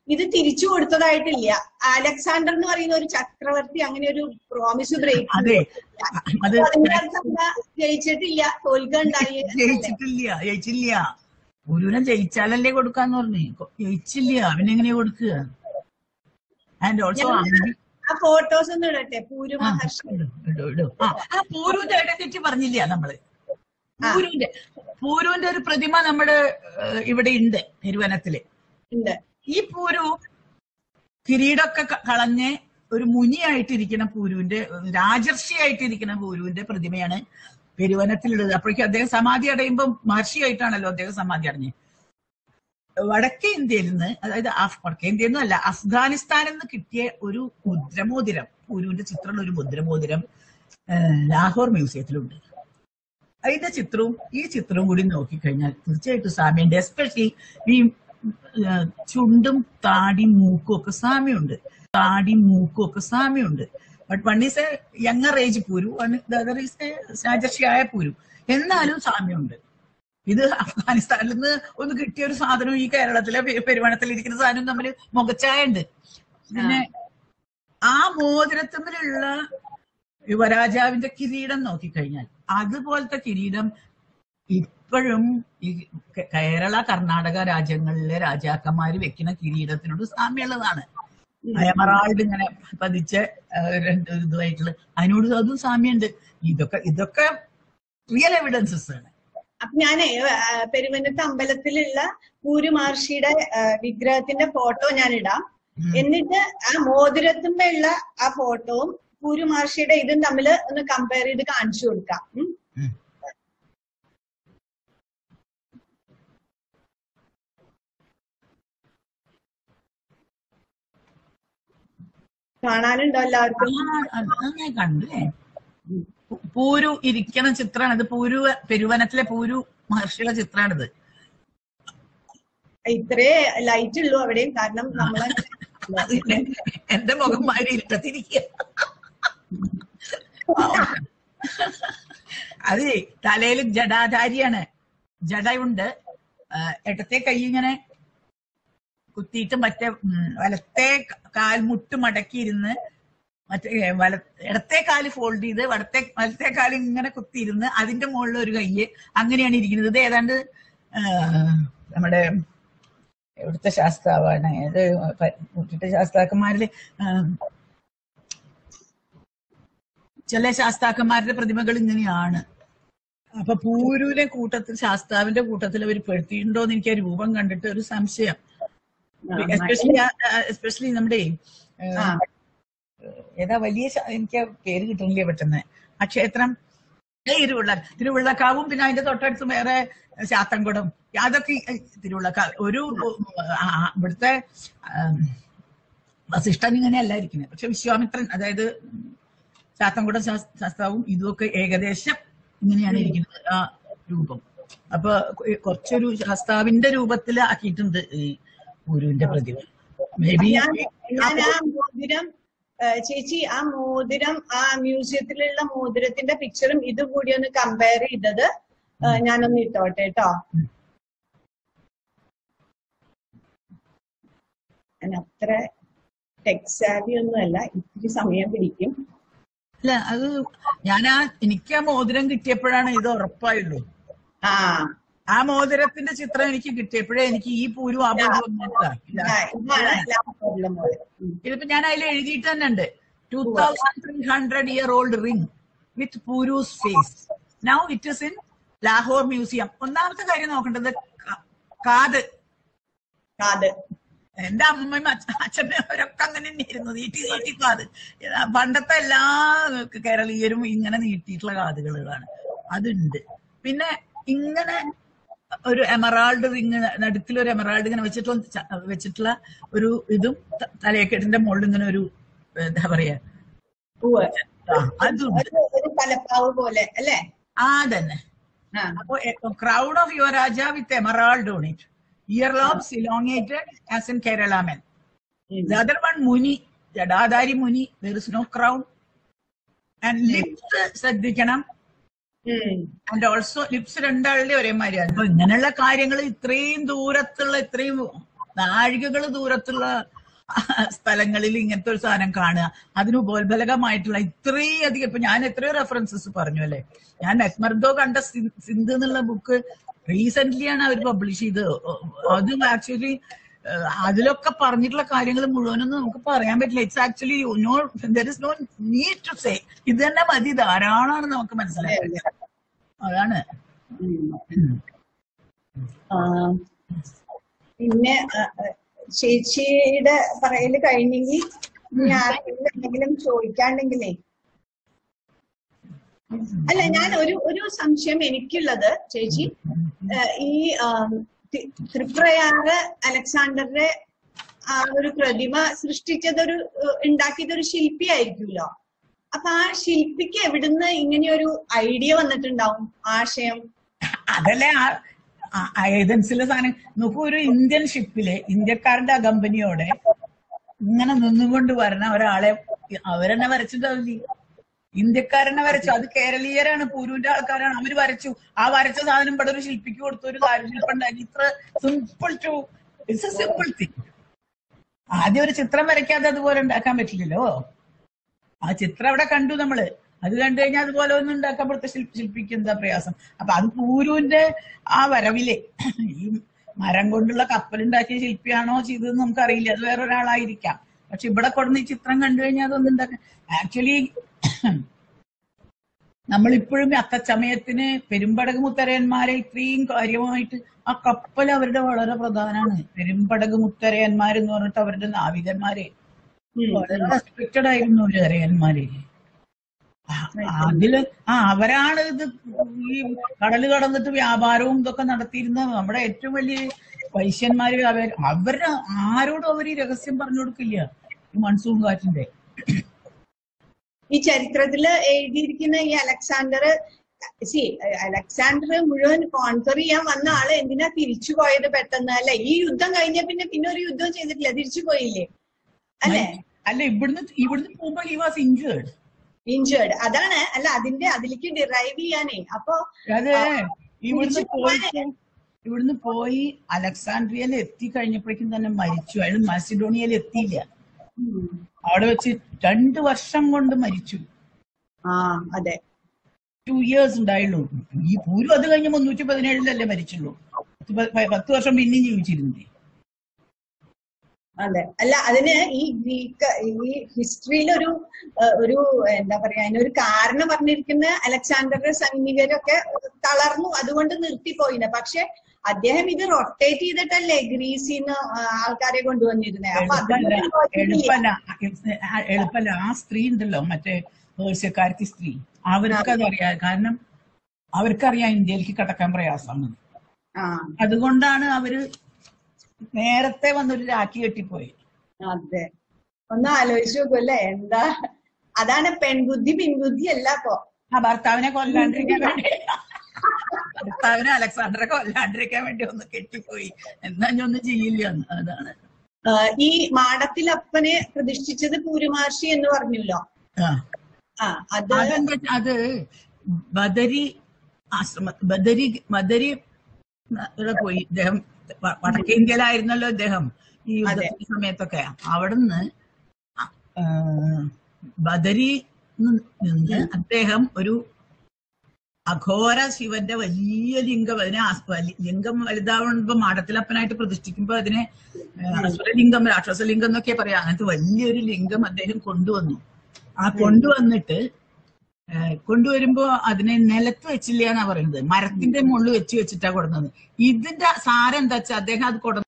[SPEAKER 2] ഇത് തിരിച്ചു കൊടുത്തതായിട്ടില്ല അലക്സാണ്ടർ എന്ന് പറയുന്ന ഒരു ചക്രവർത്തി അങ്ങനെ ഒരു പ്രോമിസ് ബ്രേക്ക്
[SPEAKER 1] അതെ അത്
[SPEAKER 2] ജയിച്ചിട്ടില്ല തോൽക്കണ്ടായി
[SPEAKER 1] ജയിച്ചിട്ടില്ല ജയിച്ചില്ല ഗുരുവിനെ ജയിച്ചാലല്ലേ കൊടുക്കാന്ന് പറഞ്ഞു കൊ- ജയിച്ചില്ല അവനെങ്ങനെയാ കൊടുക്കുക ആൻഡ് ഓൾസോ
[SPEAKER 2] ആ ഫോട്ടോസ് ഒന്ന് ഇടട്ടെ പൂരു മഹർഷി
[SPEAKER 1] ആ പൂരുവിന്റെ ഐഡന്റിറ്റി പറഞ്ഞില്ല നമ്മള് പൂരുവിന്റെ പൂരുവിന്റെ ഒരു പ്രതിമ നമ്മുടെ ഏഹ്, ഇവിടെ ഉണ്ട് തിരുവനത്തില്
[SPEAKER 2] ഉണ്ട്
[SPEAKER 1] ഈ പൂരു കിരീടമൊക്കെ ക- കളഞ്ഞ് ഒരു മുനിയായിട്ടിരിക്കുന്ന പൂരുവിന്റെ രാജർഷിയായിട്ടിരിക്കുന്ന പൂരുവിന്റെ പ്രതിമയാണ് പെരുവനത്തിലുള്ളത് അപ്പോഴേക്കും അദ്ദേഹം സമാധി അടയുമ്പോൾ മഹർഷിയായിട്ടാണല്ലോ അദ്ദേഹം സമാധി അടഞ്ഞത് വടക്കേ ഇന്ത്യയിൽ നിന്ന് അതായത് അഫ്- വടക്കേ ഇന്ത്യയിൽ നിന്നല്ല അഫ്ഗാനിസ്ഥാനിൽ നിന്ന് കിട്ടിയ ഒരു മുദ്രമോതിരം പൂരുവിന്റെ ചിത്രമുള്ള ഒരു മുദ്രമോതിരം ഏഹ്, ലാഹോർ മ്യൂസിയത്തിലുണ്ട് അതിന്റെ ചിത്രവും ഈ ചിത്രവും കൂടി നോക്കിക്കഴിഞ്ഞാൽ തീർച്ചയായിട്ടും സാമ്യമുണ്ട് എസ്പെഷ്യലി ഈ ആ, ചുണ്ടും താടിയും മൂക്കും ഒക്കെ സാമ്യമുണ്ട് താടിയും മൂക്കും ഒക്കെ സാമ്യമുണ്ട് but one is a younger age Puru other is a രാജർഷിയായ പൂരു എന്നാലും സാമ്യമുണ്ട് ഇത് അഫ്ഗാനിസ്ഥാനിൽ നിന്ന് ഒന്ന് കിട്ടിയ ഒരു സാധനം ഈ കേരളത്തിലെ പെ- പെരുവണത്തിലിരിക്കുന്ന സാധനം തമ്മിൽ മുഖച്ചായുണ്ട് പിന്നെ ആ മോതിരത്തമ്മിലുള്ള യുവരാജാവിന്റെ കിരീടം നോക്കിക്കഴിഞ്ഞാൽ അതുപോലത്തെ കിരീടം ഇപ്പോഴും ഈ കേ- കേരള കർണാടക രാജ്യങ്ങളിലെ രാജാക്കന്മാര് വെക്കുന്ന കിരീടത്തിനോട് സാമ്യമുള്ളതാണ് എമറാൾഡ് ഇങ്ങനെ പതിച്ച ആ, രണ്ട് ഇതുമായിട്ടുള്ള അതിനോട് അതും സാമ്യമുണ്ട് ഇതൊക്കെ ഇതൊക്കെ റിയൽ എവിഡൻസസ് ആണ്
[SPEAKER 2] അപ്പൊ ഞാനേ ആ, പെരുവനത്ത് അമ്പലത്തിലുള്ള പൂരു മഹർഷിയുടെ ആ, വിഗ്രഹത്തിന്റെ ഫോട്ടോ ഞാൻ ഇടാം
[SPEAKER 1] ഉം.
[SPEAKER 2] എന്നിട്ട് ആ മോതിരത്തുമ്പുള്ള ആ ഫോട്ടോവും പൂരു മഹർഷിയുടെ ഇതും തമ്മിൽ ഒന്ന് കമ്പയർ ചെയ്ത് കാണിച്ചു കൊടുക്കാം ഉം.
[SPEAKER 1] ഉം.
[SPEAKER 2] കാണാനുണ്ടോ എല്ലാവർക്കും
[SPEAKER 1] ആ, അത് നന്നായി കണ്ടില്ലേ പൂ- പൂരു ഇരിക്കണ ചിത്രമാണ് ഇത് പൂരു പെരുവനത്തിലെ പൂരു മഹർഷിയുടെ ചിത്രമാണിത്
[SPEAKER 2] ഇത്രേ ലൈറ്റ് ഉള്ളൂ അവിടെയും കാരണം നമ്മളെ
[SPEAKER 1] അതിന് എന്റെ മുഖം മാറി ഇരുട്ടത്തിരിക്കുക അതെ തലയിൽ ജടാധാരിയാണ് ജടയുണ്ട് ആ, ഇടത്തെ കൈ ഇങ്ങനെ കുത്തിയിട്ട് മറ്റേ ഉം, വലത്തെ കാൽമുട്ട് മടക്കിയിരുന്ന് മറ്റേ ഏ, വല ഇടത്തെ കാല് ഫോൾഡ് ചെയ്ത് വലത്തെ വലത്തെ കാല് ഇങ്ങനെ കുത്തിയിരുന്ന് അതിന്റെ മുകളിൽ ഒരു കയ്യ് അങ്ങനെയാണ് ഇരിക്കുന്നത് ഇത് ഏതാണ്ട് ആ, നമ്മുടെ ഇവിടുത്തെ ശാസ്താവാണ് ഇത് ഇവിടുത്തെ ശാസ്താക്കന്മാരില് ആ, ചില ശാസ്താക്കന്മാരുടെ പ്രതിമകൾ ഇങ്ങനെയാണ് അപ്പൊ പൂരൂരെ കൂട്ടത്തിൽ ശാസ്താവിന്റെ കൂട്ടത്തിൽ അവർ പെടുത്തിയിട്ടുണ്ടോ എന്ന് എനിക്ക് ആ രൂപം കണ്ടിട്ട് ഒരു സംശയം എസ്പെഷ്യലി എസ്പെഷ്യലി നമ്മുടെ
[SPEAKER 2] ആ.
[SPEAKER 1] ഏതാ വലിയ ശ- എനിക്ക് ആ പേര് കിട്ടുന്നില്ല പെട്ടെന്ന് ആ ക്ഷേത്രം ഏ, തിരുവുള്ള തിരുവുള്ളക്കാവും പിന്നെ അതിന്റെ തൊട്ടടുത്ത് വേറെ ശാത്തൻകുടം അതൊക്കെ ഈ തിരുവുള്ളക്കാവ് ഒരു ആ, ഇവിടുത്തെ ആം, വസിഷ്ഠൻ ഇങ്ങനെയല്ല ഇരിക്കുന്നത് പക്ഷെ വിശ്വാമിത്രൻ അതായത് ശാത്തൻകുടം ശാസ്- ശാസ്താവും ഇതുമൊക്കെ ഏകദേശം ഇങ്ങനെയാണ് ഇരിക്കുന്നത് ആ രൂപം അപ്പൊ കുറച്ചൊരു ശാസ്താവിന്റെ രൂപത്തിൽ ആക്കിയിട്ടുണ്ട് ഈ ഗുരുവിന്റെ പ്രതിമ മേ ബി
[SPEAKER 2] ഞാൻ ഞാൻ ആ മോതിരം ഏ, ചേച്ചി ആ മോതിരം ആ മ്യൂസിയത്തിലുള്ള മോതിരത്തിന്റെ പിക്ചറും ഇതും കൂടി ഒന്ന് കമ്പയർ ചെയ്തത് ഏ, ഞാനൊന്ന് ഇട്ടോട്ടെ കേട്ടോ ഞാൻ അത്ര ടെക്സാവി ഒന്നും അല്ല ഇത്തിരി സമയം പിടിക്കും
[SPEAKER 1] അല്ല അത് ഞാൻ ആ എനിക്ക് ആ മോതിരം കിട്ടിയപ്പോഴാണ് ഇത് ഉറപ്പായുള്ളൂ
[SPEAKER 2] ആ
[SPEAKER 1] ആ മോതിരത്തിന്റെ ചിത്രം എനിക്ക് കിട്ടിയപ്പോഴേ എനിക്ക് ഈ പൂരും ആ പൂരും ഒന്നും ഇല്ല. ഇല്ല.
[SPEAKER 2] ഇതാ, ഇതാണ് ലാപ്ടോപ്പിലെ മോതിരം ഉം.
[SPEAKER 1] ഇതിപ്പോ ഞാൻ അതിൽ എഴുതിയിട്ട് തന്നെ ഉണ്ട് two thousand three hundred year old ring with പൂരൂസ് face now it is in Lahore museum ഒന്നാമത്തെ കാര്യം നോക്കേണ്ടത് ക- കാത്
[SPEAKER 2] കാത്
[SPEAKER 1] എന്റെ അമ്മയും അച്ഛ- അച്ഛനും അവരൊക്കെ അങ്ങനെ തന്നെയായിരുന്നു നീട്ടി നീട്ടി കാത് പണ്ടത്തെ എല്ലാ കേരളീയരും ഇങ്ങനെ നീട്ടിയിട്ടുള്ള കാതുകളാണ് അതുണ്ട് പിന്നെ ഇങ്ങനെ ഒരു എമറാൾഡ് റിങ് നടുക്കിൽ ഒരു എമറാൾഡ് ഇങ്ങനെ വെച്ചിട്ടുള്ള ച- വെച്ചിട്ടുള്ള ഒരു ഇതും ത- തലയക്കെട്ടിന്റെ മുകളിൽ ഇങ്ങനെ ഒരു എന്താ പറയാ
[SPEAKER 2] പൂവ്
[SPEAKER 1] ആ, അതുണ്ട്
[SPEAKER 2] ഒരു ഒരു തലപ്പാവ് പോലെ അല്ലേ
[SPEAKER 1] ആ തന്നെ
[SPEAKER 2] ആ
[SPEAKER 1] അപ്പോ crown of yuvaraja with emerald on it ear lobes elongated as in Kerala men
[SPEAKER 2] hmm.
[SPEAKER 1] The other one, Muni, ജഡാധാരി muni there is no crown and lips ശ്രദ്ധിക്കണം
[SPEAKER 2] ഉം.
[SPEAKER 1] ആൻഡ് ഓൾസോ ലിപ്സ് രണ്ടാളുടെ ഒരേമാതിരിയാണ് അപ്പൊ ഇങ്ങനെയുള്ള കാര്യങ്ങൾ ഇത്രയും ദൂരത്തുള്ള ഇത്രയും നാഴികകൾ ദൂരത്തുള്ള സ്ഥലങ്ങളിൽ ഇങ്ങനത്തെ ഒരു സാധനം കാണുക അതിന് ഉപോത്ബലകമായിട്ടുള്ള ഇത്രയും അധികം ഇപ്പൊ ഞാൻ എത്രയോ റെഫറൻസസ് പറഞ്ഞു അല്ലെ ഞാൻ മെസ്മർദോ കണ്ട സിൻ- സിന്ധ് എന്നുള്ള ബുക്ക് റീസെന്റ് ആണ് അവർ പബ്ലിഷ് ചെയ്തത് അത് ആക്ച്വലി അതിലൊക്കെ പറഞ്ഞിട്ടുള്ള കാര്യങ്ങൾ മുഴുവനൊന്നും നമുക്ക് പറയാൻ പറ്റില്ല it's actually no there is no need to say ഇത് തന്നെ മതി ധാരാളമാണ് നമുക്ക് മനസ്സിലാക്കാൻ അതാണ്
[SPEAKER 2] ഉം. ആ, പിന്നെ ആ, ആ, ചേച്ചിയുടെ പറയല് കഴിഞ്ഞെങ്കിൽ ഞാൻ എന്തെങ്കിലും ചോദിക്കാണ്ടെങ്കിലേ അല്ല ഞാൻ ഒരു ഒരു സംശയം എനിക്കുള്ളത് ചേച്ചി ഏഹ് ഈ ആം, തി- തൃപ്രയാറ് അലക്സാണ്ടറുടെ ആ ഒരു പ്രതിമ സൃഷ്ടിച്ചതൊരു ഏഹ് ഉണ്ടാക്കിയതൊരു ശില്പിയായിരിക്കുമല്ലോ അപ്പൊ ആ ശില്പിക്ക് എവിടുന്ന് ഇങ്ങനെയൊരു ഐഡിയ വന്നിട്ടുണ്ടാവും ആശയം
[SPEAKER 1] അതല്ലേ ആ ഏതൻസിലെ സാധനം നോക്കൂ ഒരു ഇന്ത്യൻ ഷിപ്പില് ഇന്ത്യക്കാരുടെ അകമ്പനിയോടെ ഇങ്ങനെ നിന്നുകൊണ്ട് വരുന്ന ഒരാളെ അവരെന്നെ വരച്ചിട്ടാവില്ലേ ഇന്ത്യക്കാരനെ വരച്ചു അത് കേരളീയരാണ് പൂരൂന്റെ ആൾക്കാരാണ് അവര് വരച്ചു ആ വരച്ച സാധനം ഇവിടെ ഒരു ശില്പിക്ക് കൊടുത്തു ഒരു കാര്യശില്പം ഉണ്ടാക്കി ഇത്ര simple to it's a simple thing ആദ്യം ഒരു ചിത്രം വരയ്ക്കാതെ അതുപോലെ ഉണ്ടാക്കാൻ പറ്റില്ലല്ലോ ആ ചിത്രം അവിടെ കണ്ടു നമ്മള് അത് കണ്ടു കഴിഞ്ഞാൽ അതുപോലെ ഒന്നും ഉണ്ടാക്കാൻ പുറത്തെ ശില്പി ശില്പിക്ക് എന്താ പ്രയാസം അപ്പൊ അത് പൂരുവിന്റെ ആ വരവിലെ ഈ മരം കൊണ്ടുള്ള കപ്പലുണ്ടാക്കിയ ശില്പിയാണോ ചെയ്തതെന്ന് നമുക്കറിയില്ല അത് വേറെ ഒരാളായിരിക്കാം പക്ഷെ ഇവിടെ കൊടുന്ന ഈ ചിത്രം കണ്ടു കഴിഞ്ഞാൽ അതൊന്നും ഉണ്ടാക്കാൻ ആക്ച്വലി നമ്മളിപ്പോഴും അത്തച്ചമയത്തിന് പെരുമ്പടക് മുത്തരയന്മാരെ ഇത്രയും കാര്യമായിട്ട് ആ കപ്പൽ അവരുടെ വളരെ പ്രധാനമാണ് പെരുമ്പടക് മുത്തരയന്മാരെന്ന് പറഞ്ഞിട്ട് അവരുടെ നാവികന്മാരെ
[SPEAKER 2] ഉം.
[SPEAKER 1] വളരെ റെസ്പെക്റ്റഡ് ആയിരുന്നു ഒരു കരയന്മാര് ആ- അതില് ആ അവരാണ് ഇത് ഈ കടല് കടന്നിട്ട് വ്യാപാരവും ഇതൊക്കെ നടത്തിയിരുന്നത് നമ്മുടെ ഏറ്റവും വലിയ വൈശ്യന്മാര് വ്യാപാരി അവര് ആരോടും അവർ ഈ രഹസ്യം പറഞ്ഞു കൊടുക്കില്ല ഈ മൺസൂൺ കാറ്റിന്റെ
[SPEAKER 2] ഈ ചരിത്രത്തില് എഴുതിയിരിക്കുന്ന ഈ അലക്സാണ്ടർ സി അലക്സാണ്ടർ മുഴുവൻ കോൺകർ ചെയ്യാൻ വന്ന ആള് എന്തിനാ തിരിച്ചു പോയത് പെട്ടെന്ന് അല്ലെ ഈ യുദ്ധം കഴിഞ്ഞ പിന്നെ പിന്നെ ഒരു യുദ്ധം ചെയ്തിട്ടില്ല തിരിച്ചു പോയില്ലേ അല്ലെ
[SPEAKER 1] അല്ല ഇവിടുന്ന് ഇവിടുന്ന് പോകുമ്പോൾ ഈ വാസ് ഇഞ്ചേർഡ്
[SPEAKER 2] ഇഞ്ചേർഡ് അതാണ് അല്ല അതിന്റെ അതിലേക്ക് ഡിറൈവ് ചെയ്യാനേ അപ്പൊ
[SPEAKER 1] അത് ഇവിടുന്ന്
[SPEAKER 2] തിരിച്ചു
[SPEAKER 1] പോയിട്ട് ഇവിടുന്ന് പോയി അലക്സാണ്ട്രിയയിൽ എത്തി കഴിഞ്ഞപ്പോഴേക്കും തന്നെ മരിച്ചു അയാൾ മാസിഡോണിയയിൽ എത്തിയില്ല
[SPEAKER 2] ഉം,
[SPEAKER 1] അവിടെ വെച്ച് രണ്ടു വർഷം കൊണ്ട് മരിച്ചു
[SPEAKER 2] ആ അതെ
[SPEAKER 1] ടു ഇയേഴ്സ് ഉണ്ടായുള്ളൂ ഈ പൂരം അത് കഴിഞ്ഞ് മുന്നൂറ്റി പതിനേഴിലല്ലേ മരിച്ചുള്ളൂ പത്ത് പ- പ- പത്ത് വർഷം പിന്നെയും ജീവിച്ചിരുന്നേ
[SPEAKER 2] അതെ അല്ല അതിന് ഈ ഗ്രീക്ക് ഈ ഹിസ്റ്ററിയിൽ ഒരു ഏഹ്, ഒരു എന്താ പറയാ അതിനൊരു കാരണം പറഞ്ഞിരിക്കുന്ന അലക്സാണ്ടറുടെ സൈനികരൊക്കെ തളർന്നു അതുകൊണ്ട് നിർത്തിപ്പോയിന് പക്ഷെ അദ്ദേഹം ഇത് റൊട്ടേറ്റ് ചെയ്തിട്ടല്ലേ ഗ്രീസിൽ നിന്ന് ആൾക്കാരെ കൊണ്ടുവന്നിരുന്നത് അപ്പൊ
[SPEAKER 1] എളുപ്പല്ല
[SPEAKER 2] അതിന്
[SPEAKER 1] എളുപ്പല്ല ആ, എളുപ്പല്ല ആ സ്ത്രീ ഉണ്ടല്ലോ മറ്റേ പേർഷ്യക്കാരത്തി സ്ത്രീ അവർക്ക് അതറിയാം കാരണം അവർക്കറിയാം ഇന്ത്യയിലേക്ക് കടക്കാൻ പ്രയാസമാണ്
[SPEAKER 2] ആ
[SPEAKER 1] അതുകൊണ്ടാണ് അവര് നേരത്തെ വന്നൊരു രാഖി കെട്ടിപ്പോയി
[SPEAKER 2] അതെ ഒന്ന് ആലോചിച്ച് നോക്കൂ അല്ലേ എന്താ അതാണ് പെൺബുദ്ധി പിൻബുദ്ധി അല്ല അപ്പൊ
[SPEAKER 1] ആ ഭർത്താവിനെ കൊല്ലാണ്ടിരിക്കാൻ വേണ്ടി ഭർത്താവിനെ അലക്സാണ്ടറെ കൊല്ലാണ്ടിരിക്കാൻ വേണ്ടി ഒന്ന് കെട്ടിപ്പോയി എന്നാ ഞാൻ ഒന്നും ചെയ്യില്ല എന്ന്. അതാണ്
[SPEAKER 2] ആ, ഈ മാടത്തിലപ്പനെ പ്രതിഷ്ഠിച്ചത് പൂരുമാർഷി എന്ന് പറഞ്ഞല്ലോ
[SPEAKER 1] ആ
[SPEAKER 2] ആ അത്
[SPEAKER 1] അതെന്താ വെച്ചാ അത് ബദരി ആശ്രമ ബദരി ബദരി ഇവിടെ പോയി ഇദ്ദേഹം വ- വടക്കേ ഇന്ത്യയിലായിരുന്നല്ലോ ഇദ്ദേഹം ഈ യുദ്ധത്തിന്റെ സമയത്തൊക്കെ അവിടുന്ന് അ- ആ, ബദരി നിന്ന് അദ്ദേഹം ഒരു അഘോര ശിവന്റെ വലിയ ലിംഗം അതിനെ ആസ്- വലി- ലിംഗം വലുതാവുമ്പോ മാടത്തിലപ്പനായിട്ട് പ്രതിഷ്ഠിക്കുമ്പോ അതിനെ ആ, അസുരലിംഗം രാക്ഷസലിംഗം എന്നൊക്കെ പറയാം അങ്ങനത്തെ വലിയൊരു ലിംഗം അദ്ദേഹം കൊണ്ടുവന്നു ആ കൊണ്ടുവന്നിട്ട് ആ, കൊണ്ടുവരുമ്പോ അതിനെ നിലത്ത് വെച്ചില്ല എന്നാ പറയുന്നത് മരത്തിന്റെ മുകളിൽ വെച്ച് വെച്ചിട്ടാ കൊടുക്കുന്നത് ഇതിന്റെ സാരം എന്താ വെച്ചാൽ അദ്ദേഹം അത് കൊടു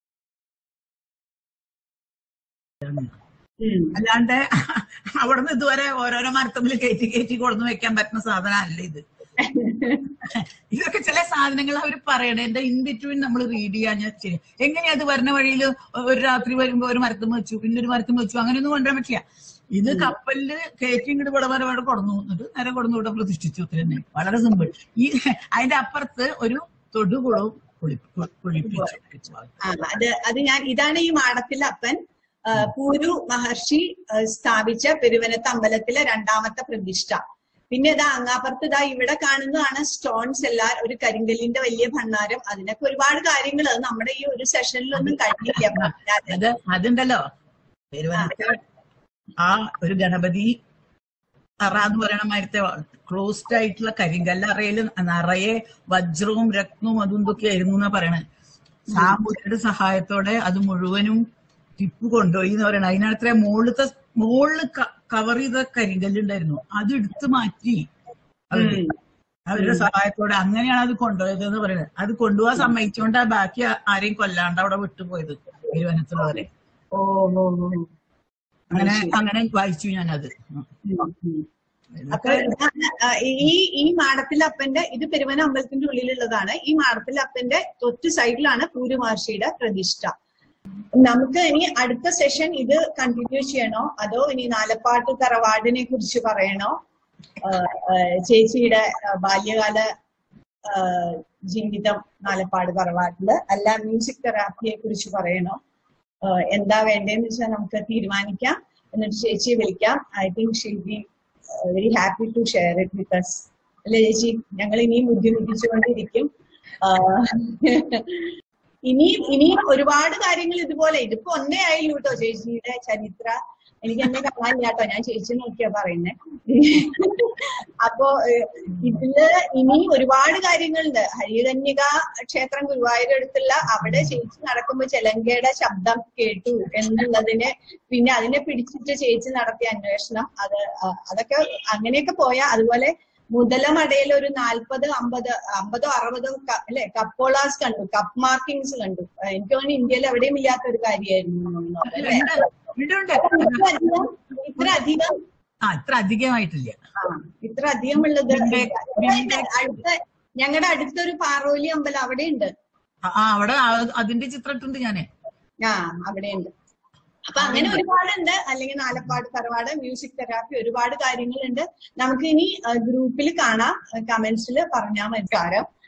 [SPEAKER 2] ഉം.
[SPEAKER 1] അല്ലാണ്ട് അവിടുന്ന് ഇതുവരെ ഓരോരോ മരത്തമ്മിൽ കയറ്റി കയറ്റി കൊടുന്ന് വെക്കാൻ പറ്റുന്ന സാധനം അല്ല ഇത് ഇതൊക്കെ ചില സാധനങ്ങൾ അവർ പറയണേ എന്താ ഇൻ ബിറ്റ്വീൻ നമ്മൾ റീഡ് ചെയ്യാൻ ഞാൻ ശരി എങ്ങനെയാ അത് വരുന്ന വഴിയിൽ ഒരു രാത്രി വരുമ്പോ ഒരു മരത്തും വെച്ചു പിന്നെ ഒരു മരത്തും വെച്ചു അങ്ങനെയൊന്നും കൊണ്ടുവരാൻ പറ്റില്ല ഇത് കപ്പലില് കയറ്റി ഇങ്ങോട്ട് ഇവിടെ വരെ ഇവിടെ കൊടുന്നു എന്നിട്ട് നേരെ കൊടുന്നു ഇവിടെ പ്രതിഷ്ഠിച്ചു അത്ര തന്നെ വളരെ സിമ്പിൾ ഈ അതിന്റെ അപ്പുറത്ത് ഒരു തൊടുകുളവും കുളി കുളിപ്പിച്ചു
[SPEAKER 2] ആ, അത് അത് ഞാൻ ഇതാണ് ഈ മാടത്തിലെ അപ്പൻ ആ, പൂരു മഹർഷി ആ, സ്ഥാപിച്ച പെരുവനത്ത് അമ്പലത്തിലെ രണ്ടാമത്തെ പ്രതിഷ്ഠ പിന്നെ ഇതാ അങ്ങാപ്പുറത്ത് ഇതാ ഇവിടെ കാണുന്നതാണ് സ്റ്റോൺസ് എല്ലാം ഒരു കരിങ്കല്ലിന്റെ വലിയ ഭണ്ണാരം അതിനൊക്കെ ഒരുപാട് കാര്യങ്ങൾ അത് നമ്മുടെ ഈ ഒരു സെഷനിലൊന്നും കഴിഞ്ഞില്ല പറഞ്ഞാല്.
[SPEAKER 1] അത് അതുണ്ടല്ലോ പെരുവനന്തപുരം ആ ഒരു ഗണപതി അറ എന്ന് പറയണ മാതിരത്തെ ക്ലോസ്ഡ് ആയിട്ടുള്ള കരിങ്കല്ല് അറയിൽ നിറയെ വജ്രവും രത്നവും അതും ഇതൊക്കെ ആയിരുന്നു എന്നാ പറയണത് സാമൂതിരിയുടെ സഹായത്തോടെ അത് മുഴുവനും ടിപ്പു കൊണ്ടുപോയി എന്ന് പറയണത് അതിനകത്തെ മുകളിലത്തെ മുകളിൽ കവർ ചെയ്ത കരിങ്കല്ലുണ്ടായിരുന്നു അത് എടുത്തു മാറ്റി അവര്.
[SPEAKER 2] ഉം.
[SPEAKER 1] അവരുടെ സഹായത്തോടെ അങ്ങനെയാണ് അത് കൊണ്ടുപോയത് എന്ന് പറയുന്നത് അത് കൊണ്ടുപോകാൻ സമ്മതിച്ചുകൊണ്ട് ആ ബാക്കി ആരെയും കൊല്ലാണ്ട് അവിടെ വിട്ടുപോയത് തിരുവനന്തപുരം
[SPEAKER 2] ഓ ഓ ഓ
[SPEAKER 1] അങ്ങനെ അങ്ങനെ വായിച്ചു ഞാനത്
[SPEAKER 2] ഉം, ഉം. അപ്പൊ ഇതാണ്, ആ, ഈ ഈ മാടത്തിലപ്പന്റെ ഇത് പെരുവന അമ്പലത്തിന്റെ ഉള്ളിലുള്ളതാണ് ഈ മാടത്തിലപ്പന്റെ തൊറ്റു സൈഡിലാണ് പൂരു മഹർഷിയുടെ പ്രതിഷ്ഠ നമുക്ക് ഇനി അടുത്ത സെഷൻ ഇത് കണ്ടിന്യൂ ചെയ്യണോ അതോ ഇനി നാലപ്പാട്ട് തറവാടിനെ കുറിച്ച് പറയണോ ആ, ആ, ചേച്ചിയുടെ ആ, ബാല്യകാല ആ, ജീവിതം നാലപ്പാട് തറവാട്ടില് അല്ല മ്യൂസിക് തെറാപ്പിയെ കുറിച്ച് പറയണോ ആ, എന്താ വേണ്ടതെന്ന് വെച്ചാൽ നമുക്ക് തീരുമാനിക്കാം എന്നിട്ട് ചേച്ചിയെ വിളിക്കാം I think she'll be very happy to share it with us അല്ലേ ചേച്ചി ഞങ്ങൾ ഇനിയും ബുദ്ധിമുട്ടിച്ചുകൊണ്ടിരിക്കും ആ, ഇനിയും ഇനിയും ഒരുപാട് കാര്യങ്ങൾ ഇതുപോലെ ഇതിപ്പോ ഒന്നേ ആയില്ലൂ കേട്ടോ ചേച്ചിയുടെ ചരിത്ര എനിക്ക് എന്നെ കാണാനില്ല കേട്ടോ ഞാൻ ചേച്ചി നോക്കിയാ പറയുന്നേ അപ്പോ ഏഹ്, ഇതില് ഇനിയും ഒരുപാട് കാര്യങ്ങളുണ്ട് ഹരികന്യക ക്ഷേത്രം ഗുരുവായൂർ അടുത്തുള്ള അവിടെ ചേച്ചി നടക്കുമ്പോ ചെലങ്കയുടെ ശബ്ദം കേട്ടു എന്നുള്ളതിന് പിന്നെ അതിനെ പിടിച്ചിട്ട് ചേച്ചി നടത്തിയ അന്വേഷണം അത് അ- അതൊക്കെ അങ്ങനെയൊക്കെ പോയാ അതുപോലെ മുതലമടയിൽ ഒരു നാൽപ്പത് അമ്പത് അമ്പതോ അറുപതോ ക- അല്ലെ കപ്പോളാസ് കണ്ടു കപ്പ് മാർക്കിങ്സ് കണ്ടു ഏഹ് എനിക്ക് തോന്നുന്നു ഇന്ത്യയിൽ എവിടെയും ഇല്ലാത്ത ഒരു കാര്യമായിരുന്നു എന്ന് തോന്നുന്നു. അല്ലേ?
[SPEAKER 1] ഉണ്ട്, ഉണ്ട്.
[SPEAKER 2] ഇത്ര അധികം ഇത്ര അധികം
[SPEAKER 1] ആ ഇത്ര അധികമായിട്ടില്ല
[SPEAKER 2] ആ, ഇത്ര അധികമുള്ളത്
[SPEAKER 1] ബിംബെ- ബിംബെ-
[SPEAKER 2] അടുത്ത ഞങ്ങളുടെ അടുത്തൊരു പാറോലി അമ്പലം അവിടെ ഉണ്ട്
[SPEAKER 1] ആ ആ, അവിടെ ആ- അതിന്റെ ചിത്രം ഇട്ടുണ്ട് ഞാന്
[SPEAKER 2] ആ അവിടെ ഉണ്ട് അപ്പൊ അങ്ങനെ ഒരുപാടുണ്ട് അല്ലെങ്കിൽ നാലപ്പാട് തറവാട് മ്യൂസിക് തെറാപ്പി ഒരുപാട് കാര്യങ്ങളുണ്ട് നമുക്ക് ഇനി ഗ്രൂപ്പിൽ കാണാം കമന്റ്സിൽ പറഞ്ഞാൽ മതി കാരം